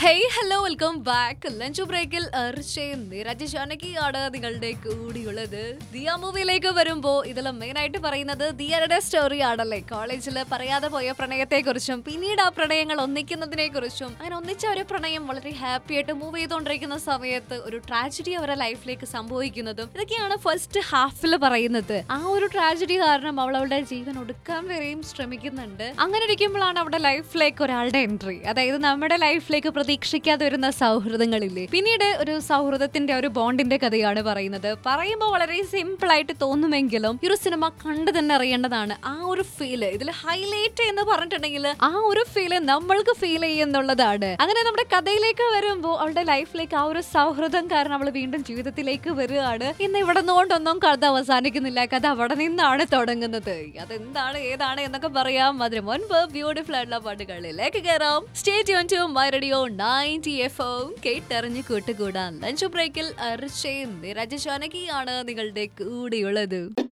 hey hello welcome back lunch ബ്രേക്കിൽ അർച്ചയും നിരജ് ജാനകിയാണ് നിങ്ങളുടെ കൂടിയുള്ളത് ദിയ മൂവിയിലേക്ക് വരുമ്പോ ഇതിൽ മെയിൻ ആയിട്ട് പറയുന്നത് ദിയയുടെ സ്റ്റോറി ആണല്ലേ കോളേജിൽ പറയാതെ പോയ പ്രണയത്തെ കുറിച്ചും പിന്നീട് ആ പ്രണയങ്ങൾ ഒന്നിക്കുന്നതിനെ കുറിച്ചും അങ്ങനെ ഒന്നിച്ച ഒരു പ്രണയം വളരെ ഹാപ്പി ആയിട്ട് മൂവ് ചെയ്തുകൊണ്ടിരിക്കുന്ന സമയത്ത് ഒരു ട്രാജഡി അവരുടെ ലൈഫിലേക്ക് സംഭവിക്കുന്നതും ഇതൊക്കെയാണ് ഫസ്റ്റ് ഹാഫിൽ പറയുന്നത് ആ ഒരു ട്രാജഡി കാരണം അവൾ അവളുടെ ജീവൻ ഒടുക്കാൻ വരെയും ശ്രമിക്കുന്നുണ്ട് അങ്ങനെ ഇരിക്കുമ്പോഴാണ് അവിടെ ലൈഫിലേക്ക് ഒരാളുടെ എൻട്രി അതായത് നമ്മുടെ ലൈഫിലേക്ക് പ്രതീക്ഷിക്കാതെ വരുന്ന സൗഹൃദങ്ങളില്ലേ പിന്നീട് ഒരു സൗഹൃദത്തിന്റെ ഒരു ബോണ്ടിന്റെ കഥയാണ് പറയുന്നത് പറയുമ്പോൾ വളരെ സിമ്പിൾ ആയിട്ട് തോന്നുമെങ്കിലും ഈ ഒരു സിനിമ കണ്ടു തന്നെ അറിയേണ്ടതാണ് ആ ഒരു ഫീല് ഇതിൽ ഹൈലൈറ്റ് എന്ന് പറഞ്ഞിട്ടുണ്ടെങ്കിൽ ആ ഒരു ഫീല് നമ്മൾക്ക് ഫീൽ ചെയ്യുന്നുള്ളതാണ് അങ്ങനെ നമ്മുടെ കഥയിലേക്ക് വരുമ്പോൾ അവളുടെ ലൈഫിലേക്ക് ആ ഒരു സൗഹൃദം കാരണം അവൾ വീണ്ടും ജീവിതത്തിലേക്ക് വരികയാണ് ഇന്ന് ഇവിടെ നിന്നുകൊണ്ടൊന്നും കഥ അവസാനിക്കുന്നില്ല കഥ അവിടെ നിന്നാണ് തുടങ്ങുന്നത് അതെന്താണ് ഏതാണ് എന്നൊക്കെ പറയാം അതിന് മുൻപ് ബ്യൂട്ടിഫുൾ ആയിട്ടുള്ള പാട്ടുകളിലേക്ക് കയറാം stay tune to my radio ninety FM എം കേട്ടറിഞ്ഞ് കൂട്ടുകൂടാൻ ലഞ്ച് ബ്രേക്കിൽ അർച്ചയും നിരജ ജാനകിയാണ് നിങ്ങളുടെ കൂടെയുള്ളത്